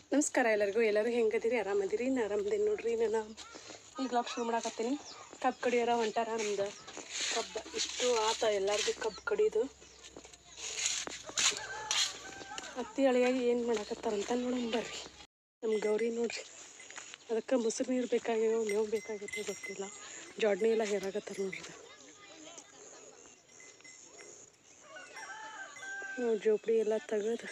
ನಮಸ್ಕಾರ ಎಲ್ಲರಿಗೂ ಎಲ್ಲರೂ ಹೆಂಗದಿರಿ ಆರಾಮದಿರಿ ನಾ ಆರಾಮದೀನಿ ನೋಡ್ರಿ ನಾನು ಈಗ ಲಾಕ್ ಶುರು ಮಾಡಾಕತ್ತೀನಿ ಕಬ್ಬು ಕಡಿಯೋರ ಹೊಂಟಾರ ನಮ್ದು ಕಬ್ಬು ಇಷ್ಟು ಆತ ಎಲ್ಲರಿಗೂ ಕಬ್ಬು ಕಡಿಯೋದು ಅತ್ತಿ ಅಳಿಯಾಗಿ ಏನು ಮಾಡಾಕತ್ತಾರಂತ ನೋಡೋಣ ಬರ್ರಿ ನಮ್ಮ ಗೌರಿ ನೋಡ್ರಿ ಅದಕ್ಕೆ ಮೊಸರು ನೀರು ಬೇಕಾಗ್ಯಾವ ಮೇವು ಬೇಕಾಗೈತೆ ಗೊತ್ತಿಲ್ಲ ಜೋಡ್ನಿ ಎಲ್ಲ ಹೇರಾಕತ್ತಾರ ನೋಡ್ರಿ ಇದು. ನಾವು ಜೋಪಡಿ ಎಲ್ಲ ತೆಗೆದು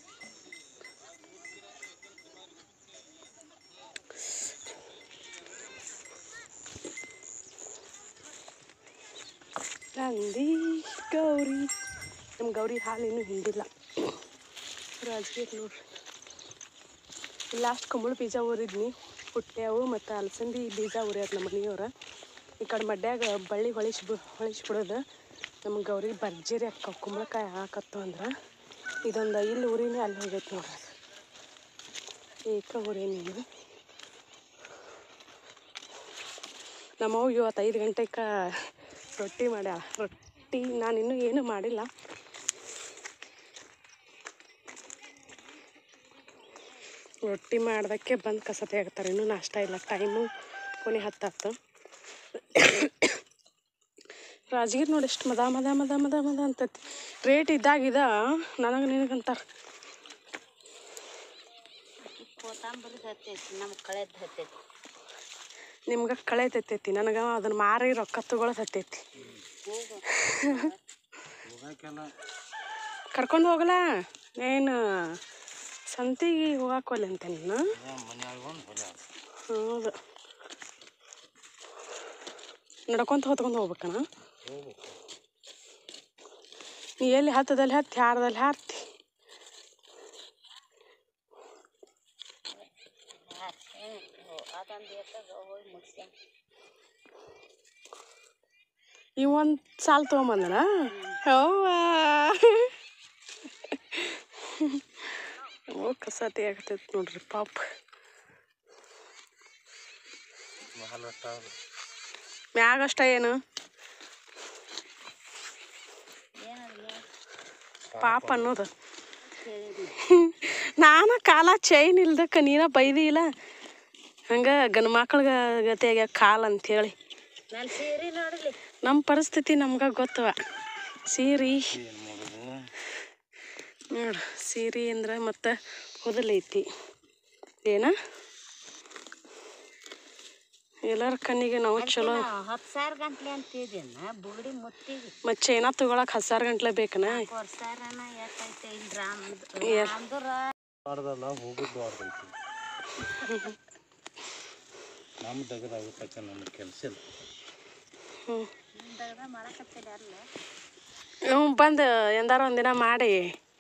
ನಂದಿ ಗೌರಿ ನಮ್ಮ ಗೌರಿ ಹಾಲು ಇನ್ನೂ ಹಿಂಡಿಲ್ಲ ರಾಜಗೀರ್ ನೋಡ್ರಿ ಲಾಸ್ಟ್ ಕಮಲ್ ಬೀಜ ಊರಿದ್ನಿ ಹುಟ್ಟ್ಯಾವು ಮತ್ತು ಅಲಸಂದಿ ಬೀಜ ಊರ್ಯಾರ ನಮ್ಮ ಮನೆಯವ್ರ ಈ ಕಡೆ ಮಡ್ಯಾಗ ಬಳ್ಳಿ ಹೊಳಿಸಿ ಬಿ ಹೊಳಿಸ್ಬಿಡೋದು ನಮ್ಮ ಗೌರಿ ಭರ್ಜರಿ ಅಕ್ಕ ಕುಂಬಳಕಾಯಿ ಹಾಕತ್ತು ಅಂದ್ರೆ ಇದೊಂದು ಇಲ್ಲಿ ಊರಿನೇ ಅಲ್ಲಿ ಹೋಗೈತೆ ನೋಡ್ರಿ ಅದು. ಏಕ ಊರೇನಿ ಇದು ನಮ್ಮವ್ವ ಇವತ್ತು ಐದು ಗಂಟೆಗೆ ರೊಟ್ಟಿ ಮಾಡ್ಯಾಳ ರೊಟ್ಟಿ ನಾನು ಇನ್ನೂ ಏನೂ ಮಾಡಿಲ್ಲ ರೊಟ್ಟಿ ಮಾಡ್ದಕ್ಕೆ ಬಂದು ಕಸ ತೆಗಿತಾರೆ ಇನ್ನೂ ನಾಷ್ಟ ಇಲ್ಲ ಟೈಮು ಕೊನೆ ಹತ್ತಾತು ರಾಜಗೀರ್ ನೋಡಿ ಎಷ್ಟು ಮದ ಮದ ಮದ ಮದ ಮದ ಅಂತತಿ ರೇಟ್ ಇದ್ದಾಗಿದ ನನಗೆ ನಿನಗಂತಾರೆ ಕೊತ್ತಂಬರಿ ಹತ್ತೈತಿ ನಮ್ಗೆ ಕಳೆದ್ ಹತ್ತೈತಿ ನಿಮ್ಗೆ ಕಳೆತೈತಿ ನನಗೆ ಅದನ್ನ ಮಾರಿ ರೊಕ್ಕ ತಗೊಳೋದು ಹತ್ತೈತಿ ಕರ್ಕೊಂಡು ಹೋಗಲ್ಲ ಏನು ಸಂತಿಗೆ ಹೋಗಾಕೋಲ್ಲ ಅಂತ ನೀನು ಹೌದು ನಡ್ಕೊಂತ ಹೊತ್ಕೊಂಡು ಹೋಗ್ಬೇಕಣ ನೀ ಎಲ್ಲಿ ಹತ್ತದಲ್ಲಿ ಹತ್ತಿ ಹಾರದಲ್ಲಿ ಹಾರ್ತಿ ಅದೊಂದು ಎತ್ತಾಗ ಹೋಗಿ ಮುಗಿಸ್ಯಾನ ಈ ಒಂದು ಸಾಲು ತೊಗೊಂಬಂದನ ಹೌವ ಓ ಕಸತಿ ಆಗ್ತೈತಿ ನೋಡ್ರಿ ಪಾಪ ಮ್ಯಾಗಷ್ಟ ಏನು ಏನಾದ್ರು ಪಾಪ ಅನ್ನೋದು ಹೇಳಿದ್ನಿ ನಾನು ಕಾಲ ಚೈನ್ ಇಲ್ದಕ್ಕ ನೀನ ಬೈದಿ ಇಲ್ಲ ಹಂಗೆ ಗಂಡು ಮಕ್ಳಿಗೆ ಗತಿಯಾಗ ಕಾಲ್ ಅಂಥೇಳಿ ನಾನು ಸೀರೆ ನೋಡಲಿ ನಮ್ಮ ಪರಿಸ್ಥಿತಿ ನಮ್ಗೆ ಗೊತ್ತವ ಸೀರೆ ನೋಡು ಸೀರೆ ಅಂದ್ರೆ ಮತ್ತು ಹೊದಲೈತಿ ಏನ ಎಲ್ಲರ ಕಣ್ಣಿಗೆ ನಾವು ಚಲೋ ಹತ್ತು ಸಾವಿರ ಗಂಟ್ಲೆ ಅಂತಿದ್ದೀನ ಬುಗಡಿ ಮುತ್ತಿಗೆ ಮತ್ತು ಚೈನಾ ತೊಗೊಳಕ್ಕೆ ಹತ್ತು ಸಾವಿರ ಗಂಟ್ಲೆ ಬೇಕನ ನಾಲ್ಕೂವರೆ ಸಾವಿರನ ಎಷ್ಟೈತೆ ಇಲ್ಲಿ ರಾಮ್ದು ಏ- ರಾಮ್ದುರ ಮಾಡ್ದಲ್ಲ ಹೋಗುದು ಆಡ್ದೈತಿ ನಮ್ಮ ದಗದಾಗುತ್ತಕ್ಕ ನಮಗೆ ಕೆಲಸ ಇಲ್ಲ ನಿಮ್ದಾಗ ಮಾಡಕತ್ತಿಲ್ಲ ಅಲ್ಲ ಹ್ಞೂ ಬಂದು ಎಂದಾರ ಒಂದಿನ ಮಾಡಿ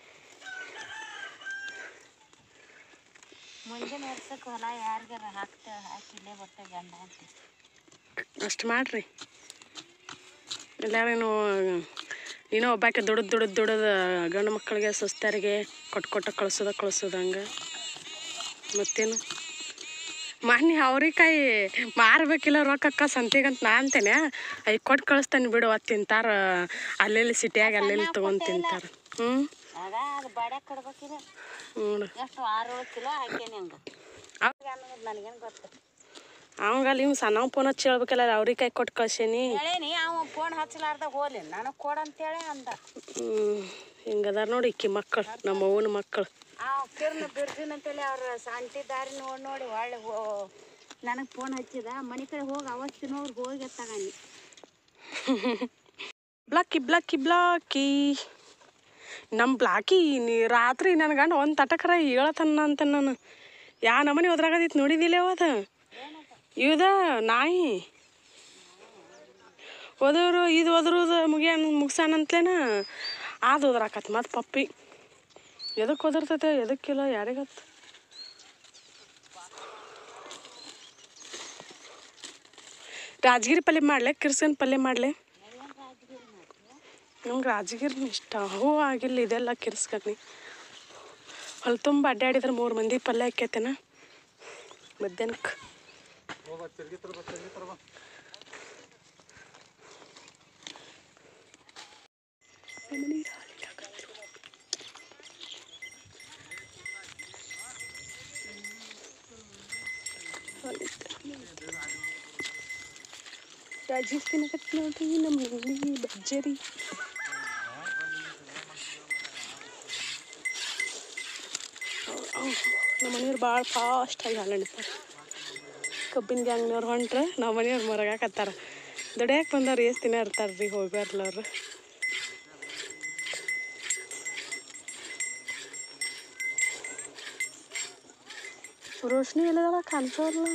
ಮುಂಜಾನೆ ಎಡ್ಸಕ್ಕೆ ಹೊಲ ಯಾರಿಗಾರ ಹಾಕ್ತೇವೆ ಹಾಕಿಲ್ಲೇ ಬರ್ತೇವೆ ಗಂಡ ಅಂತ ಅಷ್ಟು ಮಾಡ್ರಿ ಎಲ್ಲಾರೇನು ನೀನು ಒಬ್ಬಾಕೆ ದುಡ್ದು ದುಡ್ದು ದುಡ್ದು ಗಂಡು ಮಕ್ಕಳಿಗೆ ಸುಸ್ತಾರಿಗೆ ಕೊಟ್ಟು ಕೊಟ್ಟು ಕಳ್ಸೋದ ಕಳ್ಸೋದು ಹಂಗೆ ಮತ್ತೇನು ಮಾನ್ಯ ಅವ್ರಿಕಾಯಿ ಮಾರ್ಬೇಕಿಲ್ಲ ರೊಕ್ಕಕ್ಕ ಸಂತಿಗಂತ ನಾ ಅಂತೇನೆ ಅಯ್ಯ ಕೊಟ್ಟು ಕಳಿಸ್ತೇನೆ ಬಿಡು ಅದು ತಿಂತಾರ ಅಲ್ಲೆಲ್ಲಿ ಸಿಟಿಯಾಗ ಅಲ್ಲೆಲ್ಲಿ ತೊಗೊಂಡು ತಿಂತಾರೆ ಹ್ಞೂ ಆಗ ಅದು ಬಾಡ್ಯಾಗ ಕೊಡ್ಬೇಕಿದೆ ಹ್ಞೂ ಎಷ್ಟು ಆರು ಏಳು ಕಿಲೋ ಹಾಕೇನಿ ಹಂಗೆ ಅವ್- ಅನ್ನೋದು ನನಗೇನು ಗೊತ್ತು ಅವಂಗಲ್ಲಿ ಇವ್ ಸಣ್ಣ ಫೋನ್ ಹಚ್ಚಿ ಹೇಳ್ಬೇಕಲ್ಲ ಅವ್ರಿಕಾಯಿ ಕೊಟ್ಟು ಕಳ್ಸೇನಿ ಹೇಳೇನಿ ಅವ ಫೋನ್ ಹಚ್ಚಲಾರ್ದ ಹೋಗ್ಲಿ ನನಗೆ ಕೊಡಂತೇಳಿ ಅಂದ ಹ್ಞೂ ಹಿಂಗದಾರ ನೋಡಿ ಇಕ್ಕಿ ಮಕ್ಕಳು ನಮ್ಮ ಅವ್ವನ ಮಕ್ಕಳು ಆ ಕಿರ್ನ ಬಿರ್ಜಿನ ಅಂತೇಳಿ ಅವ್ರ ಸಂಟಿ ದಾರಿ ನೋಡಿ ನೋಡಿ ಒಳ್ಳೆ ನನಗೆ ಫೋನ್ ಹಚ್ಚಿದ ಮನೆ ಕಡೆ ಹೋಗಿ ಅವತ್ತಿನವ್ರು ಹೋಗಿ ತಗನಿ ಬ್ಲಾಕಿ ಬ್ಲಾಕಿ ಬ್ಲಾಕಿ ನಮ್ಮ ಬ್ಲಾಕಿ ನೀ ರಾತ್ರಿ ನನ್ನ ಗಂಡ ಒಂದು ತಟಕರ ಹೇಳತನ ಅಂತ ನಾನು ಯಾ ನಮನೆ ಒದ್ರಾಗದಿತ್ತು ನೋಡಿದಿಲ್ಲ ಅದ ಇವ್ದ ನಾಯಿ ಓದೋರು ಇದು ಓದ್ರದು ಮುಗಿಯಾನ ಮುಗ್ಸಾನಂತ್ಲೇನ ಅದು ಓದ್ರಾಕತ್ ಮತ್ತು ಪಪ್ಪಿ ಎದಕ್ಕೆ ಓದಿರ್ತೈತೆ ಎದಕ್ಕಿಲ್ಲ ಯಾರಿಗತ್ತ ರಾಜಗಿರಿ ಪಲ್ಯ ಮಾಡ್ಲೆ ಕಿರ್ಸನ್ ಪಲ್ಯ ಮಾಡ್ಲೆ ನಮ್ಗೆ ರಾಜಗಿರಿ ಇಷ್ಟ ಹೂ ಆಗಿಲ್ಲ ಇದೆಲ್ಲ ಕಿರ್ಸ್ಕನಿ ಹೊಲ ತುಂಬ ಅಡ್ಡಾಡಿದ್ರೆ ಮೂರು ಮಂದಿ ಪಲ್ಯ ಹಾಕೈತೇನ ಮಧ್ಯಾಹ್ನಕ್ಕೆ ರಾಜೀವ್ ತಿನ್ನಕತ್ ನೋಡ್ರಿ ನಮ್ಮ ಹಿಂದಿ ಭರ್ಜರಿ ನಮ್ಮ ಮನೆಯವ್ರು ಭಾಳ ಫಾಸ್ಟಾಗಿ ಹಾಲು ಎಳಿತಾರೆ ಕಬ್ಬಿನ ಗ್ಯಾಂಗ್ನವ್ರು ಹೊಂಟ್ರೆ ನಮ್ಮ ಮನೆಯವ್ರು ಮರಗಾಕತ್ತಾರ ದುಡಿಯಕ್ಕೆ ಬಂದವ್ರು ಎಷ್ಟು ದಿನ ಇರ್ತಾರೆ ರೀ ಹೋಗ್ಬಾರ್ಲ ಅವ್ರು ರೋಶ್ನಿ ಎಲ್ಲದಲ್ಲ ಕಾಣಿಸೋಲ್ಲ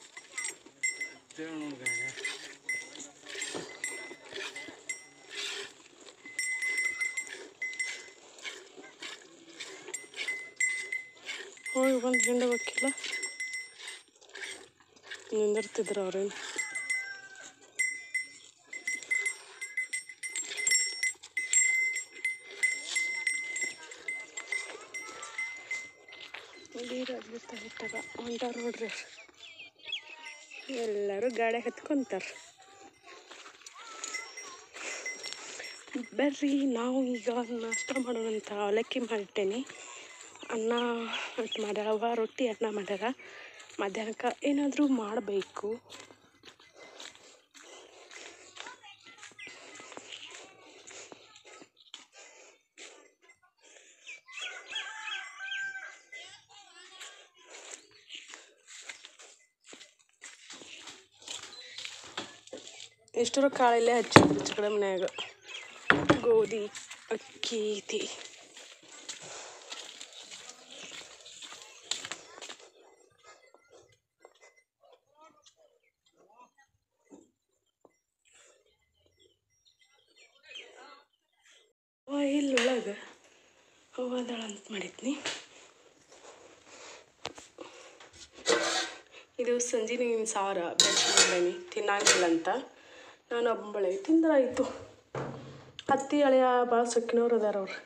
ಹೋಗಿ ಬಂದು ಹಿಂಡು ಬೇಕಿಲ್ಲ ನಿಂದಿರ್ತಿದ್ರು ಅವ್ರೇನು ನೀರಾಗ್ಬಿಡ್ತ ಬಿಟ್ಟಾಗ ಹೊಂಟಾರ ನೋಡ್ರಿ ಅವ್ರು. ಎಲ್ಲರೂ ಗಾಡಿ ಹತ್ಕೊಂತಾರ ಬರ್ರಿ ನಾವು ಈಗ ನಾಷ್ಟ ಮಾಡೋಣ ಅಂತ ಅವಲಕ್ಕಿ ಮಾಡಿಟ್ಟೇನಿ ಅನ್ನ ಮತ್ತು ಮಾಡ್ಯಾವ ರೊಟ್ಟಿ ಅನ್ನ ಮಾಡ್ಯಾರ ಮಧ್ಯಾಹ್ನಕ್ಕೆ ಏನಾದರೂ ಮಾಡಬೇಕು ಎಷ್ಟರ ಕಾಳಿಲ್ಲೇ ಹಚ್ಚಿ ಕಡೆ ಮನ್ಯಾಗ ಗೋಧಿ ಅಕ್ಕಿ ಐತಿ ಆಯಿಲ್ ಒಳಗೆ ಹೂವದಳ ಅಂತ ಮಾಡಿದ್ನಿ ಇದು ಸಂಜೀವಿನ ಸಾರ ಬೆಚ್ಚ ಮಾಡೀನಿ ತಿನ್ನಂಗಿಲ್ಲ ಅಂತ ನಾನು ಒಬ್ಬಳೆ ತಿಂದ್ರಾಯಿತು ಹತ್ತಿ ಹಳೆಯ ಭಾಳ ಸೊಕ್ಕಿನವ್ರು ಅದಾರ ಅವ್ರು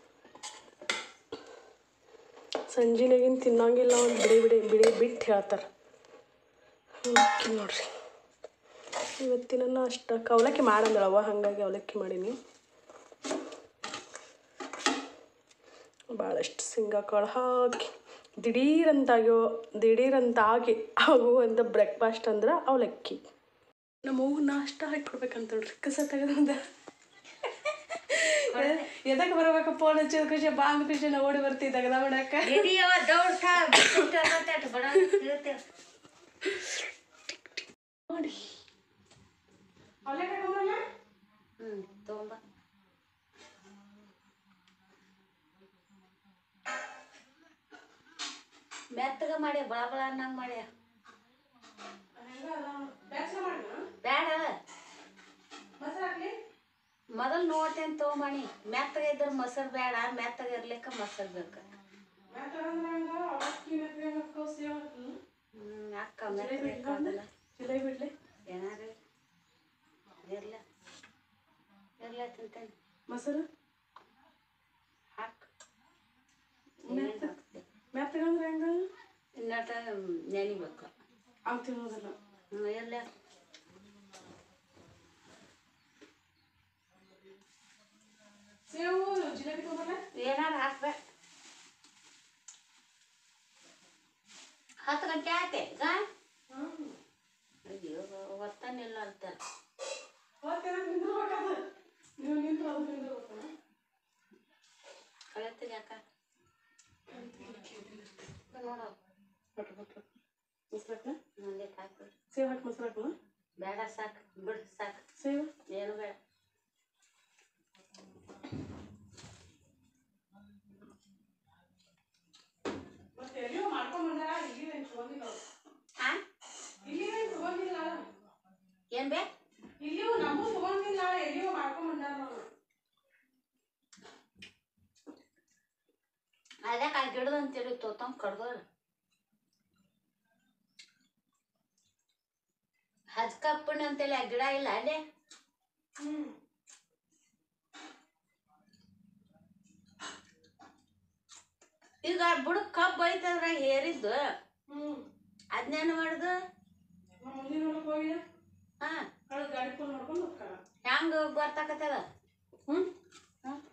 ಸಂಜಿನಾಗಿನ ತಿನ್ನಂಗಿಲ್ಲ ಒಂದು ಬಿಡಿ ಬಿಡಿ ಬಿಡಿ ಬಿಟ್ಟು ಹೇಳ್ತಾರೆ ಅವಲಕ್ಕಿ ನೋಡ್ರಿ ಇವತ್ತಿನ ಅಷ್ಟ ಅವಲಕ್ಕಿ ಮಾಡಂದಳವ ಹಾಗಾಗಿ ಅವಲಕ್ಕಿ ಮಾಡೀನಿ ಭಾಳಷ್ಟು ಶೇಂಗಾ ಕಾಳು ಹಾಕಿ ದಿಢೀರಂತಾಗ್ಯೋ ದಿಢೀರಂತಾಗಿ ಆಗುವಂಥ ಬ್ರೇಕ್ಫಾಸ್ಟ್ ಅಂದ್ರೆ ಅವಲಕ್ಕಿ ನಮ್ಮ ಅವ್ವ ನಾಷ್ಟ ಹಾಕಿ ಕೊಡ್ಬೇಕಂತ ನೋಡ್ರಿ ಕಸ ತೆಗೆದಂದ ಎದಕ್ಕೆ ಬರ್ಬೇಕಪ್ಪ ಫೋನ್ ಹಚ್ಚಿದ ಖುಷಿ ಬಾಂದ್ ಖುಷಿ ನಾ ಓಡಿ ಬರ್ತೀವಿ ತೆಗೆದ ಮಾಡಕ್ಕೆ ಹಿಡಿಯವ ದೌಡ್ ಸಾ ಬಿಸ್ಕಿಟ್ ಆಗತ್ತೆ ಅಟ್ ಬಡ ಇರುತ್ತೆ. ನೋಡಿ ಹ್ಮ್ ತಗೊಂಬ ಮೆತ್ತಗ ಮಾಡಿ ಬಳ ಬಳ ಅನ್ನಂಗ್ ಮಾಡ್ಯ ಬೇಡ ಮೊದಲು ನೋಡ್ತೇನೆ ತಗೊಂಬಣಿ ಮೆತ್ತಗ ಇದ್ರೆ ಮೊಸರು ಬೇಡ ಮೆತ್ತಗ ಇರ್ಲಿಕ್ಕ ಮೊಸರು ಬೇಕು ಹ್ಮ್ ಅಕ್ಕ ಮೆತ್ತಗ ಇಕ್ಕೋದಲ್ಲ. ಜಿಲೇಬಿ ಬಿಡ್ಲಿ ಏನಾರು ಇರ್ಲ ಇರ್ಲ ತಿಂತೇನೆ ಮೊಸರು ಹಾಕ್ ಮೆತ್ತಗಂದ್ರೆ ಹೆಂಗ ಇನ್ನಟ ನೆನಿಬೇಕು ಅವ್ನು ತಿನ್ನೋದಿಲ್ಲ ಹ್ಞೂ ಇರ್ಲ ಸೇವು ಜಿಲೇಬಿ ತಗೊಂಬಲ್ಲ ಏನಾರು ಹಾಕ್ಬೇ ಹತ್ತು ಗಂಟೆ ಆಯ್ತೆ ಈಗ ಅಯ್ಯೋ ಒತ್ತಾನಿಲ್ಲ ಅಂತ ನೀವು ನಿಂತು ಅದು ನಿಂದಿರ್ಬೇಕಲ್ಲ ಕಳಿತೀನಿ ಯಾಕ ನೋಡು ಬಟ್ರು ಬಟ್ರು ಮೊಸರು ಹಾಕ್ಲಾ ಮುಂದೆ ಹಾಕು ಸೇವ್ ಹಾಕಿ ಮೊಸರು ಹಾಕ್ಲಾ ಬೇಡ ಸಾಕು ಬಿಡು ಸಾಕು ಸೇವು ಏನು ಬೇಡ ಮತ್ತೆ ಎಲ್ಲಿಯೋ ಮಾಡ್ಕೊಂಡ್ ಬಂದಾರ ಇಲ್ಲಿ ಏನು ತಗೊಂಡಿಲ್ಲ ಅವ್ರು. ಹಾ ಇಲ್ಲಿ ಏನು ತಗೊಂಡಿಲ್ಲ ಏನು ಬೇ ಇಲ್ಲಿಯೂ ನಮಗೂ ತಗೊಂಡಿಲ್ಲ ಎಲ್ಲಿಯೋ ಮಾಡ್ಕೊಂಡ್ ಬಂದಾರ ಅವ್ರು. ಅದಕ್ಕೆ ಆ ಗಿಡದ ಅಂತೇಳಿ ತೋತಂಗ್ ಕಡ್ದೋರು ಹಜ್ಕಪ್ಪಣ್ಣ ಅಂತೇಳಿ ಆ ಗಿಡ ಇಲ್ಲ ಅಲ್ಲೇ ಈಗ ಬುಡಕ್ ಕಬ್ಬು ಐತಂದ್ರ ಹೇರಿದ್ದು ಹ್ಮ್ ಅದ್ನೇನು ಮಾಡುದು ನಮ್ಮ ಮುಂದಿನ ಹೊಲಕ್ಕೆ ಹೋಗಿ ಹಾ ಕಳೆದ ಗಾಡಿ ಫೋನ್ ಮಾಡ್ಕೊಂಡು ಹೋಗ್ತಾರ ಹೆಂಗ ಗೊತ್ತಾಕತ್ತದ ಹ್ಮ್ ಹ್ಮ್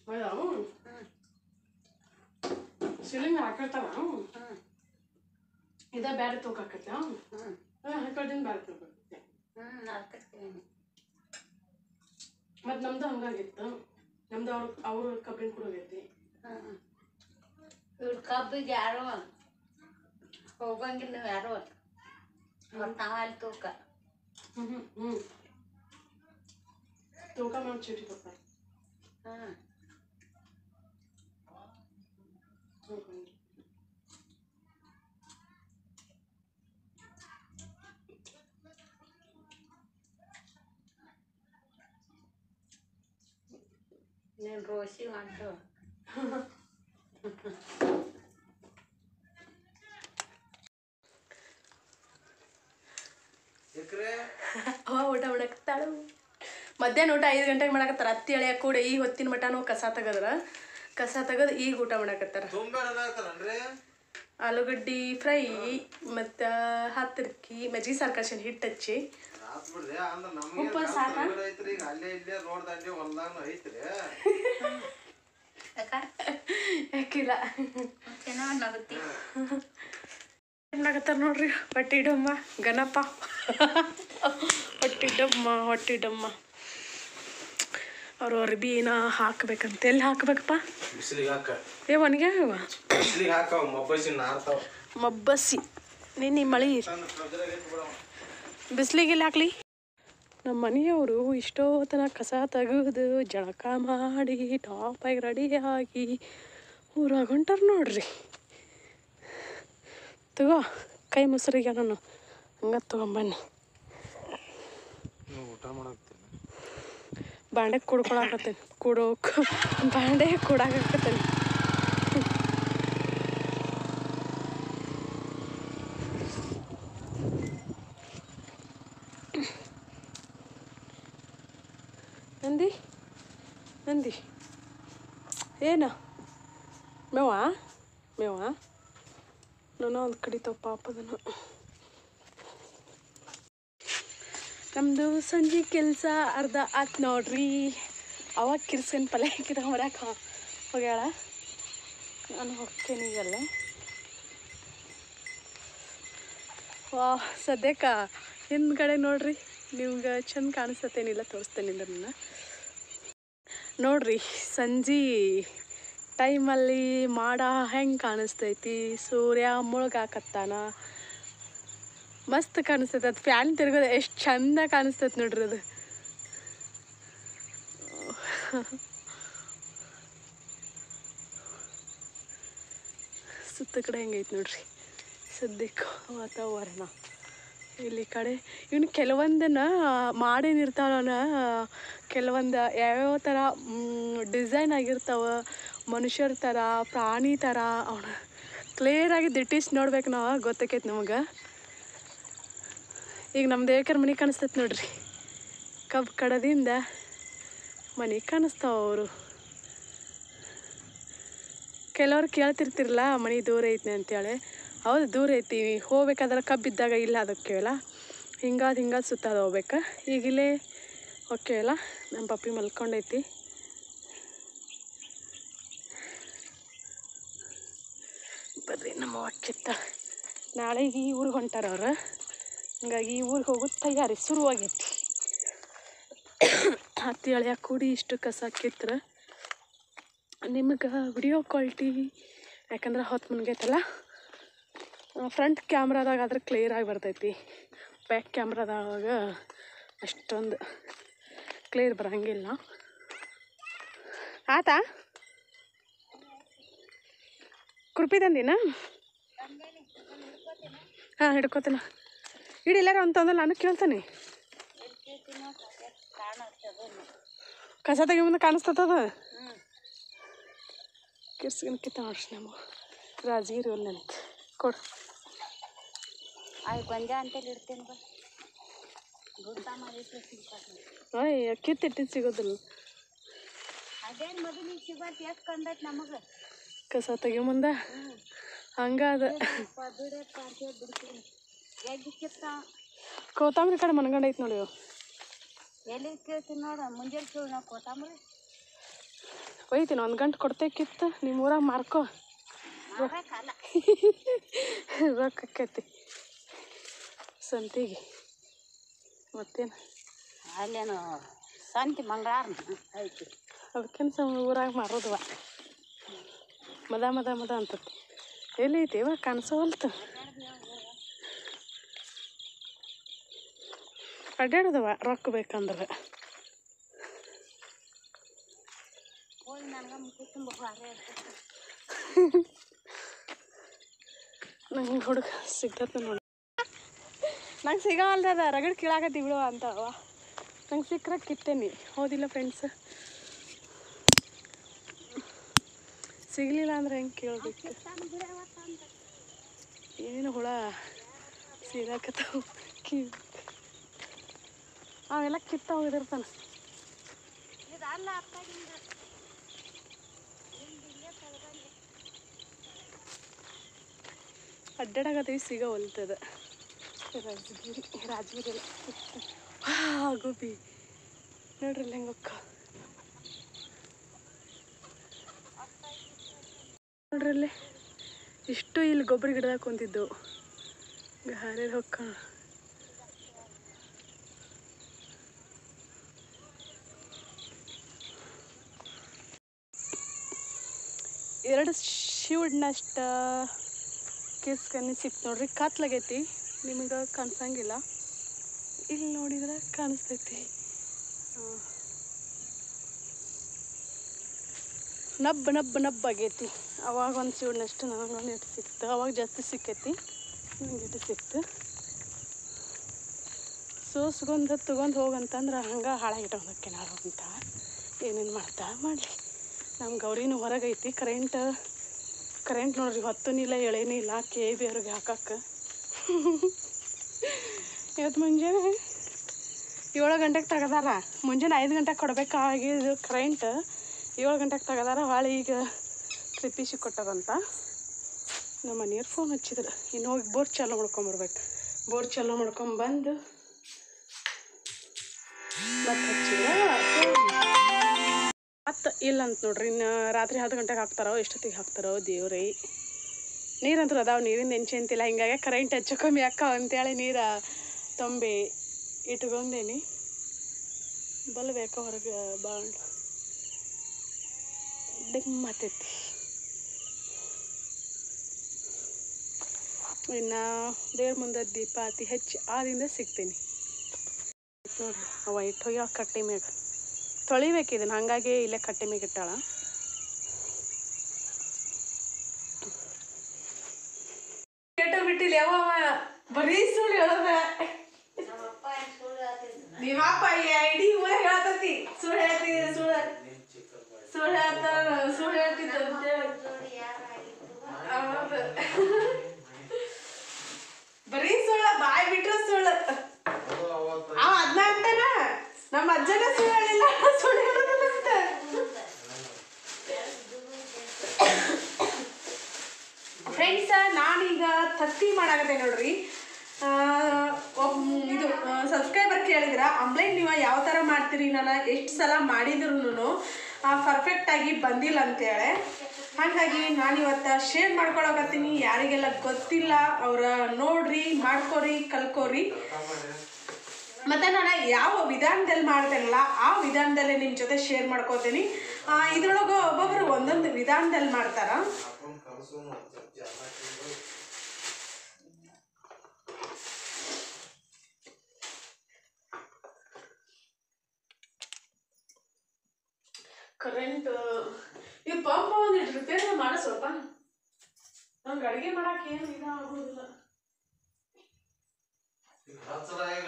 ಹೌದಾ ಸಿಲಿಂಗ್ ಹಾಕಿರ್ತಾರ ಇದ ಬ್ಯಾರೆ ತೂಕ ಆಕೈತೆ ಹಾಕೋದಿನ ಬ್ಯಾರೆ ತೂಕ ಆಕೈತೆ ಹ್ಞೂ ಹಾಕಿರ್ತೀನಿ ಮತ್ತು ನಮ್ದು ಹಂಗಾಗಿತ್ತು ನಮ್ದು ಅವ್ರ ಅವ್ರ ಕಬ್ಬಿನ ಕೂಡ ಆಗೈತಿ ಹ್ಞೂ ಇವ್ರ ಕಬ್ಬಿಗೆ ಯಾರೋ ಹೋಗಂಗಿಲ್ಲ ನೀವು ಯಾರೋ ಮತ್ತು ನಾವು ಅಲ್ಲಿ ತೂಕ ಹ್ಞೂ ಹ್ಞೂ ಹ್ಞೂ ತೂಕ ಮಾಡಿ ಚೀಟಿ ಕೊಡ್ತಾರೆ ಹ್ಞೂ ಹ್ಞೂ ನೀನು ರೋಸಿ ಮಾಡ್ತು ಅವ ಊಟ ಮಾಡಕತ್ತಾಳು ಮಧ್ಯಾಹ್ನ ಊಟ ಐದು ಗಂಟೆಗೆ ಮಾಡಕತ್ತಾರ ಹತ್ತಿ ಎಳೆಯ ಕೂಡ ಈ ಹೊತ್ತಿನ ಮಟನೂ ಕಸ ತೆಗದ್ರ ಕಸ ತೆಗೆದು ಈಗ ಊಟ ಮಾಡಕತ್ತಾರ ಆಲೂಗಡ್ಡಿ ಫ್ರೈ ಮತ್ತು ಹತ್ತಿರಕಿ ಮಜ್ಜಿಗೆ ಸಾರು ಕಳ್ಸೀನಿ ಹಿಟ್ಟು ಹಚ್ಚಿ ಉಪ್ಪು ಸಾಕಾ ಅಲ್ಲೇ ಇಲ್ಲೇ ರೋಡ್ ದಂಡೆ ಹೊಲ್ದಾನು ಐತ್ರಿ ಯಾಕ ಯಾಕಿಲ್ಲ ಏನೋ ನಗುತ್ತಿ ಮಾಡಕತ್ತಾರ ನೋಡ್ರಿ ಹೊಟ್ಟಿ ಡಮ್ಮ ಗಣಪ ಹೊಟ್ಟಿ ಡಮ್ಮ ಹೊಟ್ಟಿ ಡಮ್ಮ ಅವ್ರು ಅರ್ಬಿನ ಹಾಕ್ಬೇಕಂತ ಎಲ್ಲಿ ಹಾಕ್ಬೇಕಪ್ಪ ಬಿಸಿಲಿಗೆ ಹಾಕ ಏ ಒಣಗ್ಯಾವ ಬಿಸಿಲಿಗೆ ಹಾಕವ್ ಮೊಬ್ಬಸಿ ನಾರ್ತಾವ ಮಬ್ಬಸಿ ನಿನ್ನೆ ಮಳಿ ಬಿಸಿಲಿಗೆಲ್ಲ ಹಾಕ್ಲಿ ನಮ್ಮ ಮನೆಯವರು ಇಷ್ಟೋತನ ಕಸ ತೆಗೆದು ಜಳಕ ಮಾಡಿ ಟಾಪಾಗಿ ರೆಡಿ ಆಗಿ ಊರಾಗ ಹೊಂಟಾರ ನೋಡ್ರಿ ತಗೋ ಕೈ ಮೊಸರಿಗೆ ನಾನು ಹಂಗ ತಗೊಂಬನ್ನಿ ಊಟ ಮಾಡಾಕ್ತೀನಿ ಬಾಂಡೆ ಕುಡ್ಕೊಳಕತ್ತೇನೆ ಕುಡೋ ಬಾಂಡೆ ಕುಡಾಕತ್ತೇನೆ ನಂದಿ ನಂದಿ ಏನ ಮೇವ ಮೇವ ನಾನು ಒಂದು ಕಡಿತಾವ ಪಾಪದನ್ನು ನಮ್ಮದು ಸಂಜೆ ಕೆಲಸ ಅರ್ಧ ಆತ್ ನೋಡ್ರಿ ಅವಾಗ ಕಿರ್ಸ್ಕೊಂಡು ಪಲ್ಯ ಹಾಕಿದ ಹೊರಕ್ಕೆ ಹೋಗ್ಯಾಳ ನಾನು ಹೋಗ್ತೇನೆ ಈಗಲ್ಲ ವಾ ಸದ್ಯಕ್ಕೆ ಹಿಂದ್ಗಡೆ ನೋಡ್ರಿ ನಿಮ್ಗೆ ಚಂದ ಕಾಣಿಸ್ತೇನಿಲ್ಲ ತೋರಿಸ್ತೇನೆ ನನ್ನ ನೋಡ್ರಿ ಸಂಜೆ ಟೈಮಲ್ಲಿ ಮಾಡ ಹೆಂಗೆ ಕಾಣಿಸ್ತೈತಿ ಸೂರ್ಯ ಮುಳುಗಾಕತ್ತಾನ ಮಸ್ತ್ ಕಾಣಿಸ್ತೈತೆ ಅದು ಫ್ಯಾನ್ ತಿರ್ಗೋದು ಎಷ್ಟು ಚಂದ ಕಾಣಿಸ್ತೈತೆ ನೋಡ್ರಿ ಅದು ಸುತ್ತ ಕಡೆ ಹೆಂಗೈತೆ ನೋಡ್ರಿ ಸದ್ಯಕ್ಕೆ ವಾತಾವರಣ ಇಲ್ಲಿ ಕಡೆ ಇವ್ನು ಕೆಲವೊಂದನ್ನ ಮಾಡೇನಿರ್ತಾವನ ಕೆಲವೊಂದು ಯಾವ್ಯಾವ ಥರ ಡಿಸೈನ್ ಆಗಿರ್ತಾವ ಮನುಷ್ಯರ ಥರ ಪ್ರಾಣಿ ಥರ ಅವನ ಕ್ಲಿಯರಾಗಿ ದಿಟ್ಟಿಸ್ ನೋಡ್ಬೇಕು ನಾವು ಗೊತ್ತಾಕೈತೆ ನಮಗೆ ಈಗ ನಮ್ಮ ದೇವಕರ ಮನೆ ಕಾಣಿಸ್ತೈತೆ ನೋಡ್ರಿ ಕಬ್ಬು ಕಡದಿಂದ ಮನೆ ಕಾಣಿಸ್ತಾವ ಅವರು ಕೆಲವ್ರು ಕೇಳ್ತಿರ್ತಿರಲ್ಲ ಮನೆ ದೂರ ಐತಿ ಅಂತೇಳಿ ಹೌದು ದೂರ ಐತಿ ಹೋಗ್ಬೇಕಾದ್ರೆ ಕಬ್ಬಿದ್ದಾಗ ಇಲ್ಲ ಅದಕ್ಕೆ ಅಲ್ಲ ಹಿಂಗಾದ ಹಿಂಗಾದ ಸುತ್ತಾದ ಹೋಗ್ಬೇಕು ಈಗ ಇಲ್ಲೇ ಓಕೆ ಅಲ್ಲ ನಮ್ಮ ಪಪ್ಪಿ ಮಲ್ಕೊಂಡೈತಿ ಬರ್ರಿ ನಮ್ಮ ಅಕ್ಕಿತ್ತ ನಾಳೆಗೆ ಈ ಊರಿಗೆ ಹೊಂಟಾರ ಅವ್ರು ಹಂಗಾಗಿ ಈ ಊರಿಗೆ ಹೋಗೋದು ತಯಾರಿ ಶುರುವಾಗೈತಿ ಹತ್ತಿ ಎಳೆಯ ಕೂಡಿ ಇಷ್ಟು ಕಸ ಕಿತ್ರ ನಿಮಗೆ ವಿಡಿಯೋ ಕ್ವಾಲಿಟಿ ಯಾಕಂದ್ರೆ ಹೊತ್ತು ಮುನ್ಗೈತಲ್ಲ ಫ್ರಂಟ್ ಕ್ಯಾಮ್ರಾದಾಗ ಆದ್ರೆ ಕ್ಲಿಯರಾಗಿ ಬರ್ತೈತಿ ಬ್ಯಾಕ್ ಕ್ಯಾಮ್ರಾದಾಗ ಅಷ್ಟೊಂದು ಕ್ಲಿಯರ್ ಬರಂಗಿಲ್ಲ ಆತಾ ಕುರ್ಪಿ ತಂದಿನ ಹಾಂ ಹಿಡ್ಕೋತೀನ ಇಡಿಲ್ಲಾರ ಅಂತ ಅಂದಲ್ಲ ನಾನು ಕೇಳ್ತಾನೆ ಕಸ ತೆಗಿ ಮುಂದೆ ಕಾಣಿಸ್ತದ ಕಿರ್ಸ್ಗಿನ ಕಿತ್ತ ನೋಡ್ರಿ ನಮಗೆ ರಾಜಗಿರಿ ಅಂತ ಕೊಡು ಆಯ್ ಗೊಂಜಾ ಅಂತೇಳಿ ಇಡ್ತೀನಿ ಬಾ ಗುಡ್ಡ ಮಾಡಿಟ್ಟು ಸಿಗ್ತದೆ ಅಯ್ಯ ಕಿತ್ತಿಟ್ಟಿದ್ದು ಸಿಗೋದಿಲ್ಲ ಅದೇನು ಮೊದಲಿಗೆ ಸಿಗೋದು ಎಷ್ಟು ಕಂಡೈತೆ ನಮಗೆ ಕಸ ತೆಗಿ ಮುಂದೆ ಹಂಗಾದ ಬಿಡಪ್ಪ ಅಂತ ಬಿಡ್ತೀನಿ ಎಲ್ಲಿ ಕಿತ್ತ ಕೋತಂಬರಿ ಕಡೆ ಮನ್ಗಂಡೈತೆ ನೋಡಿ ಇವು. ಎಲ್ಲಿ ಕೇಳ್ತೀನಿ ನೋಡು ಮುಂಜಾನೆ ಕೇಳಿ ನಾವು ಕೊತ್ತಂಬರಿ ಒಯ್ತೀನಿ ಒಂದು ಗಂಟೆ ಕೊಡ್ತೇಕಿತ್ತು ನಿಮ್ಮ ಊರಾಗ ಮಾರ್ಕೋ ಮಾರಕ್ಕಲ್ಲ ರೊಕ್ಕ ಆಕೈತಿ ಸಂತಿಗೆ ಮತ್ತೇನು ಅಲ್ಲೇನು ಸಂತಿ ಮಂಗಳಾರ ಐತಿ ಅದಕ್ಕೇನು ಸಮ ಊರಾಗ ಮಾರೋದವ ಮದ ಮದ ಮದ ಅಂತತಿ ಎಲ್ಲಿ ಐತಿ ಇವಾಗ ಕಾಣಿಸೋವಲ್ತು ಅಡ್ಡಾಡದವ ರೊಕ್ಕ ಬೇಕಂದ್ರೆ ಹೋಗಿ ನನಗೆ ಮುಖ ತುಂಬ ಭಾರಿ ಆಗ್ತೈತಿ ನಂಗೆ ಹುಡುಗ ಸಿಗ್ತೈತೆ ನೋಡಿ ನಂಗೆ ಸಿಗವಲ್ದ ರಗಡ್ ಕೀಳಾಕತ್ತಿ ಬಿಡುವ ಅಂತವ ನಂಗೆ ಸಿಕ್ಕರೆ ಕಿತ್ತೇನಿ ಹೌದಿಲ್ಲ ಫ್ರೆಂಡ್ಸ್ ಸಿಗಲಿಲ್ಲ ಅಂದ್ರೆ ಹೆಂಗೆ ಕೇಳ್ಬೇಕು ಏನು ಹುಳ ಸಿಗಾಕತ್ತಾವ ಕಿ ಅವೆಲ್ಲ ಕಿತ್ತ ಹೋಗಿದಿರ್ತಾನೆ ಇದು ಅಲ್ಲ ಅತ್ತಾಗಿಂದ ಅಡ್ಡಾಡಕತ್ತೀವಿ ಸಿಗವಲ್ತದ ರಾಜಗಿರಿ ರಾಜಗಿರಿ ಎಲ್ಲ ವಾ ಗೋಬಿ ನೋಡ್ರಿ ಅಲ್ಲಿ ಹೆಂಗೆ ಅಕ್ಕ ನೋಡ್ರಿ ಅಲ್ಲಿ ಇಷ್ಟು ಇಲ್ಲಿ ಗೊಬ್ಬರ ಗಿಡದಾಗ ಕುಂತಿದ್ದು ಹಾರೇರು ಹೊಕ್ಕ ಎರಡು ಶಿವಣ್ಣಷ್ಟ ಕಿಸ್ ಕನ್ನಿ ಸಿಕ್ತು ನೋಡ್ರಿ ಕತ್ಲಾಗೈತಿ ನಿಮಗೆ ಕಾಣಿಸಂಗಿಲ್ಲ ಇಲ್ಲಿ ನೋಡಿದ್ರೆ ಕಾಣಿಸ್ತೈತಿ ಆ. ನಬ್ಬ ನಬ್ಬ ನಬ್ಬ ಆಗೈತಿ ಅವಾಗ ಒಂದು ಶಿವಣ್ಣಷ್ಟು ನನಗೊಂದು ಇಟ್ಟು ಸಿಕ್ತು ಅವಾಗ ಜಾಸ್ತಿ ಸಿಕ್ಕೈತಿ ನಂಗೆ ಇಟ್ಟು ಸಿಕ್ತು ಸೋಸ್ಗೊಂದು ತಗೊಂಡು ಹೋಗಂತಂದ್ರೆ ಹಂಗೆ ಹಾಳಾಗಿಟ್ಟೋದಕ್ಕೆ ನಾವು ಅಂತ ಏನೇನು ಮಾಡ್ತಾ ಮಾಡಲಿ ನಮ್ಮ ಗೌರಿನೂ ಹೊರಗೈತಿ ಕರೆಂಟ್ ಕರೆಂಟ್ ನೋಡ್ರಿ ಹೊತ್ತು ಇಲ್ಲ ಎಳೆನೇ ಇಲ್ಲ ಕೆ ಬಿ ಅವ್ರಿಗೆ ಹಾಕಕ್ಕೆ ಇವತ್ತು ಮುಂಜಾನೆ ಏಳು ಗಂಟೆಗೆ ತೆಗದಾರ ಮುಂಜಾನೆ ಐದು ಗಂಟೆಗೆ ಕೊಡಬೇಕಾಗಿದ್ದು ಕರೆಂಟ್ ಏಳು ಗಂಟೆಗೆ ತೆಗದಾರ ಹೊಳ್ಳಿ ಈಗ ಟ್ರಿಪ್ಪಿಸಿ ಕೊಟ್ಟದಂತ ನಮ್ಮ ಮನೆಯವ್ರು ಫೋನ್ ಹಚ್ಚಿದ್ರು ಇನ್ನು ಹೋಗಿ ಬೋರ್ ಚಾಲು ಮಾಡ್ಕೊಂಬರ್ಬೇಕು ಬೋರ್ ಚಾಲು ಮಾಡ್ಕೊಂಬಂದು ಮತ್ತೆ ಹಚ್ಚಿದ್ರೆ ಮತ್ತೆ ಇಲ್ಲ ಅಂತ ನೋಡ್ರಿ ಇನ್ನು ರಾತ್ರಿ ಹತ್ತು ಗಂಟೆಗೆ ಹಾಕ್ತಾರೋ ಎಷ್ಟೊತ್ತಿಗೆ ಹಾಕ್ತಾರೋ ದೇವ್ರೇ ನೀರಂತೂ ಅದಾವ ನೀರಿಂದ ಎಂಚೆ ಅಂತಿಲ್ಲ ಹಿಂಗಾಗಿ ಕರೆಂಟ್ ಹೆಚ್ಚು ಕಮ್ಮಿ ಅಕ್ಕಾವ ಅಂತೇಳಿ ನೀರು ತುಂಬಿ ಇಟ್ಕೊಂಡೇನಿ ಬಲ್ ಬೇಕ ಹೊರಗೆ ಭಾಳ ಡಿಮ್ ಆತೈತಿ ಇನ್ನು ದೇವ್ರ ಮುಂದೆ ದೀಪ ಅತಿ ಹೆಚ್ಚು ಆದಿಂದ ಸಿಗ್ತೀನಿ ನೋಡ್ರಿ ಅವ ಇಟ್ಟು ಹೋಗ್ಯಾವ ಕಟ್ಟಿ ಮ್ಯಾಗ ತೊಳಿಬೇಕು ಇದನ್ನ ಹಂಗಾಗಿ ಇಲ್ಲೇ ಕಟ್ಟಿ ಮ್ಯಾಗ ಇಟ್ಟಾಳ ಕೆಟ್ಟ ಬಿಟ್ಟಿಲ್ಲ ಯಾವ ಬರೀ ಸುಳ್ಳು ಹೇಳೋದ ನಿಮ್ಮ ಅಪ್ಪ ಈ ಐಡಿ ಊರ ಹೇಳ್ತತಿ ಸುಳ್ಳು ಹೇಳ್ತಿದ್ದೀರ ಸುಳ್ಳು ಸುಳ್ಳು ಹೇಳ್ತಾರ ಸುಳ್ಳು ಹೇಳ್ತಿದ್ದ ಅಂತೇಳಿ ಹೌದು. ಬರೀ ಸುಳ್ಳ ಬಾಯ್ ಬಿಟ್ರೆ ಸುಳ್ಳು ಅವ ಅದನ್ನ ಅಂತಾನ ನಮ್ಮ ಅಜ್ಜನ ಸುಳ್ಳು ಹೇಳಿಲ್ಲ ಸುಳ್ಳು ಹೇಳೋದಿಲ್ಲ ಅಂತ ಫ್ರೆಂಡ್ಸ್ ನಾನೀಗ ತತ್ತಿ ಮಾಡಾಕತ್ತೆ ನೋಡ್ರಿ ಆ, ಒಬ್ ಇದು ಸಬ್ಸ್ಕ್ರೈಬರ್ ಕೇಳಿದ್ರ ಆಮ್ಲೆಟ್ ನೀವು ಯಾವ ಥರ ಮಾಡ್ತೀರಿ ನಾನು ಎಷ್ಟು ಸಲ ಮಾಡಿದ್ರು ಪರ್ಫೆಕ್ಟಾಗಿ ಬಂದಿಲ್ಲ ಅಂತೇಳಿ ಹಾಗಾಗಿ ನಾನು ಇವತ್ತು ಶೇರ್ ಮಾಡ್ಕೊಳಕತ್ತೀನಿ ಯಾರಿಗೆಲ್ಲ ಗೊತ್ತಿಲ್ಲ ಅವ್ರ ನೋಡ್ರಿ ಮಾಡ್ಕೋರಿ ಕಲ್ಕೋರಿ ಮತ್ತೆ ನಾನು ಯಾವ ವಿಧಾನದಲ್ಲಿ ಮಾಡ್ತೇನಲ್ಲ ಆ ವಿಧಾನದಲ್ಲೇ ನಿಮ್ಮ ಜೊತೆ ಶೇರ್ ಮಾಡ್ಕೋತೀನಿ ಇದ್ರೊಳಗೆ ಒಬ್ಬೊಬ್ರು ಒಂದೊಂದು ವಿಧಾನದಲ್ಲಿ ಮಾಡ್ತಾರ ಕರೆಂಟ್ ಈ ಪಂಪ್ ಒಂದಿಟ್ಟು ರಿಪೇರಿ ಮಾಡ ಸ್ವಲ್ಪ ನಂಗೆ ಅಡುಗೆ ಮಾಡಕ್ಕೆ ಏನು ಇದು ಆಗೋದಿಲ್ಲ ಹಚ್ಚಲ ಈಗ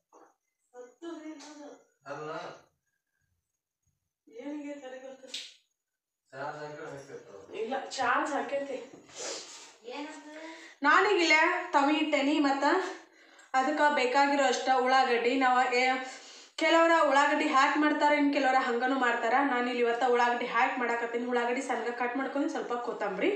ಅಲ್ಲ ಏನಿಗೆ ತಲೆ ಗೊತ್ತು ಚಾರ್ಜ್ ಹಾಕಿ ಹಾಕಿರ್ತಾವ ಇಲ್ಲ ಚಾರ್ಜ್ ಹಾಕೈತಿ ನಾನೀಗಿಲ್ಲ ಟಮೀಟೆನಿ ಮತ್ತು ಅದಕ್ಕೆ ಬೇಕಾಗಿರೋ ಅಷ್ಟ ಉಳ್ಳಾಗಡ್ಡಿ ನಾವು ಕೆಲವರ ಉಳ್ಳಾಗಡ್ಡಿ ಹ್ಯಾಕ್ ಮಾಡ್ತಾರೆ ಇನ್ನು ಕೆಲವರ ಹಂಗನೂ ಮಾಡ್ತಾರೆ ನಾನು ಇಲ್ಲಿ ಇವತ್ತು ಉಳ್ಳಾಗಡ್ಡಿ ಹ್ಯಾಕ್ ಮಾಡಾಕತ್ತೀನಿ ಉಳ್ಳಾಗಡ್ಡಿ ಸಣ್ಣ ಕಟ್ ಮಾಡ್ಕೊಂಡು ಸ್ವಲ್ಪ ಕೊತ್ತಂಬರಿ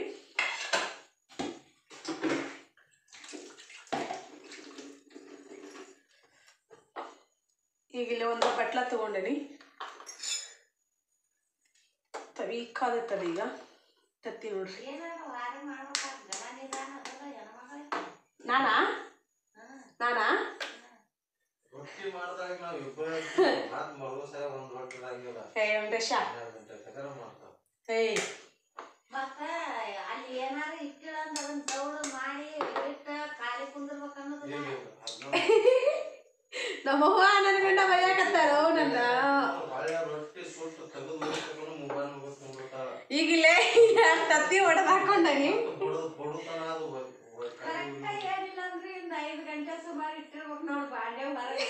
ಈಗ ಇಲ್ಲಿ ಒಂದು ಬಟ್ಲ ತಗೊಂಡೇನಿ ತವಿ ಈಗ ಕಾದತ್ತದ ಈಗ ತತ್ತಿ ನೋಡ್ರಿ ಏನಾರ ವಾರ ಮಾಡ್ಬೇಕಾದ್ರೆ ಗಣ ನಿಧಾನ ಅದಲ್ಲ ಹೆಣ್ಮಕ್ಳಿಗೆ. ನಾನಾ ನಾನಾ ರೊಟ್ಟಿ ಮಾಡ್ದಾಗ ನಾವು ಇಬ್ಬರ ಮಾತ್ ಮರು ಸಲ ಒಂದ್ ರೊಟ್ಟಿ ಆಗಿಲ್ಲ ಏ ವೆಂಕಟೇಶ ಹನ್ನೆರಡು ಗಂಟೆ ತನಕ ಮಾಡ್ತಾವ ಏಯ್ ಮತ್ತ ಅಲ್ಲಿ ಏನಾರ ಇಟ್ಟಿಲ್ಲ ಅಂದ್ರೆ ಅದನ್ನ ದೌಡು ಮಾಡಿ ಇಟ್ಟ ಖಾಲಿ ಕುಂದಿರ್ಬೇಕು ಅನ್ನೋದಿಲ್ಲ ಈಗ ಅದನ್ನ ನಮ್ಮವ್ವ ನನ್ನ ಗಂಡ ಬೈಯಾಕತ್ತಾರೋ ನನ್ನ ಹಳೆ ರೊಟ್ಟಿ ಸುಟ್ಟು ತೆಗೆದು ತಗೊಂಡು ಮೊಬೈಲ್ ಮುಗಿಸ್ಕೊಂಡ್ಬಿಡ್ತಾಳ ಈಗಿಲ್ಲೇ ತತ್ತಿ ಹೊಡೆದು ಹಾಕೊಂಡನಿ ಬಡದು ಬಡುತನ ಅದು ಬ- ಬ- ಕರೆಕ್ಟಾಗಿ ಏನಿಲ್ಲ ಅಂದ್ರೆ ಇಂದ ಐದು ಗಂಟೆ ಸುಮಾರು ಇಟ್ಟಿರ್ಬೇಕು ನೋಡು ಬಾಂಡೆ ಹೊರಗೆ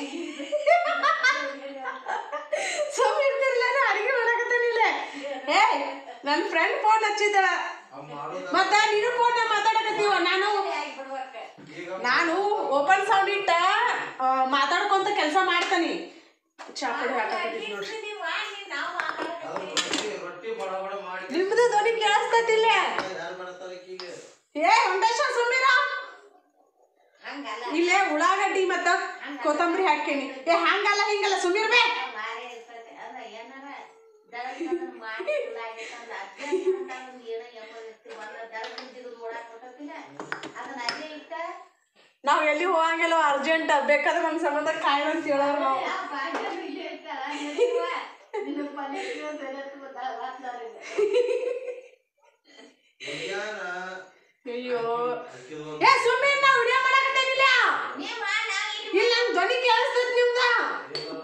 ಸುಮ್ಮ ಇರ್ತಿರ್ಲಿಲ್ಲ ನಾ ಅಡಿಗೆ ಮಾಡಕತ್ತಾನಿಲ್ಲ ಏ ನನ್ನ ಫ್ರೆಂಡ್ ಫೋನ್ ಹಚ್ಚಿದ್ದಳ ಅವ್ ಮಾಡೋದ ಮತ್ತ ನೀನು ಫೋನ್ ಮಾತಾಡಕತ್ತೀವ ನಾನು ಆಗ್ಬಿಡ್ಬೇಕು ಈಗ ನಾನು ಓಪನ್ ಸೌಂಡ್ ಇಟ್ಟ ಆ, ಮಾತಾಡ್ಕೊಂತ ಕೆಲಸ ಮಾಡ್ತಾನಿ ಚಾಪಡಿ ಹಾಕಕತ್ತೀನಿ ನೋಡ್ರಿ ಇರ್ತಿದೀವ, ನೀನ್ ನಾವು ಮಾತಾಡಕತ್ತೀವಿ. ಅದು ರೊಟ್ಟಿ ರೊಟ್ಟಿ ಬಡ ಬಡ ಮಾಡಿ ನಿಮ್ದು ಧ್ವನಿ ಕೇಳಿಸ್ತತಿಲ್ಲ ಯಾರು ಮಾಡ್ತಾರ ಈಗ ಏ ಹೊಂಡೇಶ ಸುಮ್ಮಿರ ಹಂಗಲ್ಲ ಇಲ್ಲೇ ಉಳ್ಳಾಗಡ್ಡಿ ಮತ್ತ ಕೊತ್ತಂಬರಿ ಹಾಕೇನಿ ಏ ಹಂಗಲ್ಲ ಹಿಂಗಲ್ಲ ಸುಮ್ಮಿರ್ಬೇ ಭಾರಿ ಇರ್ತೈತೆ ಅದ ಏನಾರ ದಳದ್ ಮಾಡಿ ಇಲ್ಲ ಆಗೈತಂದ್ರ ಅರ್ಜೆಂಟ್ ಅಂತಂದ್ ಏನೋ ಎಂಬುದು ಇರ್ತೀವಿ ಒಂದ ದಳದ್ ಇದ್ದಿದ್ದು ನೋಡಾಕ್ ಬರ್ತೈತಿಲ್ಲ ಅದನ್ನ ಅಲ್ಲೇ ಇಟ್ಟ ನಾವ್ ಎಲ್ಲಿ ಹೋಗಂಗಿಲ್ಲ ಅರ್ಜೆಂಟ್ ಬೇಕಾದ್ರೆ ನಮ್ ಸಂಬಂಧ ಕಾಯ್ರ ಅಂತ ಹೇಳೋರು ನಾವು ಆ ಬಾಂಡೆ ಇಲ್ಲೇ ಇರ್ತಾರ ನಡೀವಾ ನಿನ್ನ ಪಲ್ಯ ಕೇಳ್ತಾರೆ ಅಂತ ಗೊತ್ತಾಗ ಮಾತಾಡಿಲ್ಲ ವಿಜ್ಞಾನ ಅಯ್ಯೋ ಹಾಕಿದ್ವು ಏ ಸುಮ್ಮನೆ ನಾ ವಿಡಿಯೋ ಮಾಡಕತ್ತೇನಿಲ್ಲ ನೀವ್ ನಾವ್ ಇಲ್ಲ ನನ್ ಧ್ವನಿ ಕೇಳಿಸ್ತೈತಿ ನಿಮ್ದ ಇಲ್ಲ.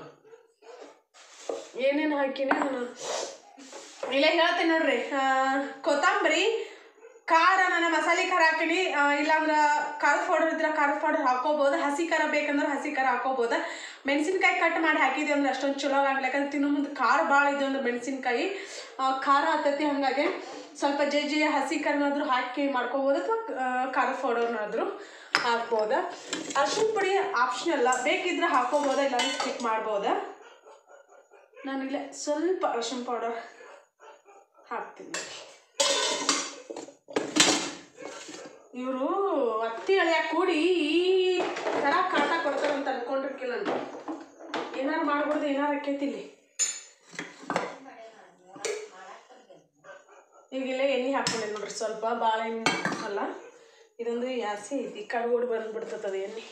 ಏನೇನು ಹಾಕಿನಿ ನಾನು ಇಲ್ಲ ಹೇಳ್ತೀನಿ ನೋಡ್ರಿ ಆ, ಕೊತ್ತಂಬರಿ ಖಾರ ನಾನು ಮಸಾಲೆ ಖಾರ ಹಾಕಿನಿ ಆ, ಇಲ್ಲಾಂದ್ರೆ ಖಾರದ ಪೌಡರ್ ಇದ್ರೆ ಖಾರದ ಪೌಡರ್ ಹಾಕೋಬೋದು ಹಸಿ ಖಾರ ಬೇಕಂದ್ರೆ ಹಸಿ ಖಾರ ಹಾಕೋಬೋದು ಮೆಣಸಿನ್ಕಾಯಿ ಕಟ್ ಮಾಡಿ ಹಾಕಿದ್ವಿ ಅಂದ್ರೆ ಅಷ್ಟೊಂದು ಚಲೋ ಆಗಲ್ಲ ಯಾಕಂದ್ರೆ ತಿನ್ನೋ ಮುಂದೆ ಖಾರ ಭಾಳ ಇದೆ ಅಂದ್ರೆ ಮೆಣಸಿನ್ಕಾಯಿ ಖಾರ ಹತ್ತೈತಿ ಹಾಗಾಗಿ ಸ್ವಲ್ಪ ಜೆ ಜಿ ಹಸಿ ಖಾರನಾದ್ರೂ ಹಾಕಿ ಮಾಡ್ಕೋಬೋದು ಅಥವಾ ಖಾರದ ಪೌಡರ್ನಾದ್ರೂ ಹಾಕ್ಬೋದು ಅರ್ಶಿನ ಪುಡಿ ಆಪ್ಷನಲ್ಲ ಬೇಕಿದ್ರೆ ಹಾಕೋಬೋದ ಇಲ್ಲ ಸ್ಕಿಪ್ ಮಾಡ್ಬೋದಾ ನಾನಿಲ್ಲೇ ಸ್ವಲ್ಪ ಅರ್ಶಿನ ಪೌಡರ್ ಹಾಕ್ತೀನಿ ಇವರು ಅತ್ತಿ ಅಳಿಯ ಕೂಡಿ ಈ ಥರ ಕಾಟ ಕೊಡ್ತಾರಂತ ಅನ್ಕೊಂಡಿರ್ಕಿಲ್ಲ ನಾನು ಏನಾರು ಮಾಡ್ಬಿಡ್ದು ಏನಾರು ಆಕೈತಿ ಇಲ್ಲಿ ಈಗ ಇಲ್ಲೇ ಎಣ್ಣೆ ಹಾಕೊಂಡೆ ನೋಡ್ರಿ ಸ್ವಲ್ಪ ಭಾಳ ಎಣ್ಣೆ ಅಲ್ಲ ಇದೊಂದು ಯಾಸಿ ಐತಿ ಕಡ್ಗೋಡು ಬಂದ್ಬಿಡ್ತದ ಎಣ್ಣೆ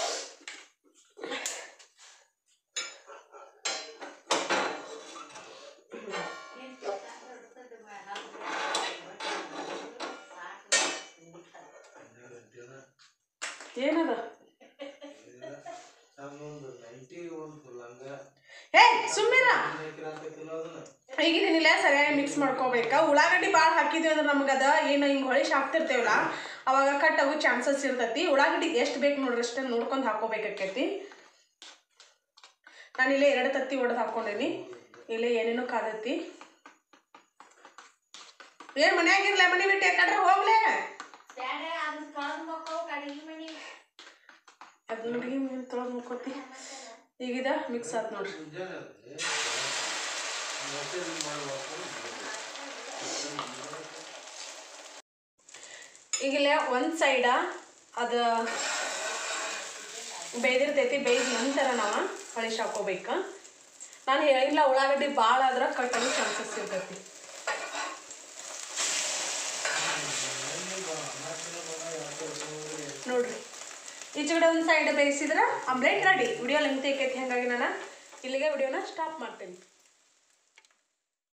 ಹನ್ನೆರಡು ದಿನ ಏನದ ಇಲ್ಲ. ನಮ್ದೊಂದು ನೈಂಟಿ ಒಂದು ಲಂಗ ಏ ಸುಮ್ಮಿರ ಹಾಕಿರಂತಕ್ಕಿಲ್ಲ ಅದನ್ನ ಈಗಿನಿಲ್ಲ ಸರಿಯಾಗಿ ಮಿಕ್ಸ್ ಮಾಡ್ಕೋಬೇಕಾ ಉಳ್ಳಾಗಡ್ಡಿ ಭಾಳ ಹಾಕಿದ್ವಿ ಅಂದ್ರೆ ನಮ್ಗೆ ಅದ ಏನು ಹಿಂಗೆ ಹೊಳಿಸಿ ಹಾಕ್ತಿರ್ತೇವಲ್ಲ ಅವಾಗ ಕಟ್ ಆಗೋ ಚಾನ್ಸಸ್ ಇರ್ತೈತಿ ಉಳ್ಳಾಗಡ್ಡಿ ಎಷ್ಟು ಬೇಕು ನೋಡ್ರಿ ಅಷ್ಟೇ ನೋಡ್ಕೊಂಡು ಹಾಕೋಬೇಕಾಕೈತಿ ನಾನು ಇಲ್ಲೇ ಎರಡು ತತ್ತಿ ಒಡೆದು ಹಾಕ್ಕೊಂಡೇನಿ ಇಲ್ಲೇ ಏನೇನೋ ಕಾದೈತಿ ಏನ್ ಮನ್ಯಾಗಿರ್ಲ ಮನೆ ಬಿಟ್ಟು ಯಾಕಂದ್ರೆ ಹೋಗ್ಲೇ ಬ್ಯಾಡ ಅದನ್ನ ಕಳ್ದ್ ಮಕ್ಕಳು ಕಡಿಗೆ ಮನಿ ಅದನ್ನ ನೋಡಿ ಮೀನು ತೊಳೆದು ಮುಕ್ಕೋತಿ ಈಗಿದ ಮಿಕ್ಸ್ ಆತ್ ನೋಡ್ರಿ ಮುಂಜಾನೆ ಅದೇ ಮೆಸೇಜ್ ಮಾಡ್ಬೇಕು ಈಗಿಲ್ಲ ಒಂದು ಸೈಡ ಅದು ಬೇಯ್ದಿರ್ತೈತಿ ಬೇಯ್ದ ನಂತರ ನಾವು ಹೊಳಿಸಿ ಹಾಕೋಬೇಕು ನಾನು ಹೇಳಿಲ್ಲ ಉಳ್ಳಾಗಡ್ಡಿ ಭಾಳ ಆದ್ರೆ ಕಟ್ಟಲು ಚಾನ್ಸಸ್ ಇರ್ತೈತಿ ನೋಡ್ರಿ ಈಚೆಗಡೆ ಒಂದು ಸೈಡ್ ಬೇಯಿಸಿದ್ರೆ ಆಮ್ಲೆಟ್ ರೆಡಿ ವಿಡಿಯೋ ಲೆಂತ್ ಐಕೈತಿ ಹಾಗಾಗಿ ನಾನು ಇಲ್ಲಿಗೆ ವಿಡಿಯೋನ ಸ್ಟಾಪ್ ಮಾಡ್ತೀನಿ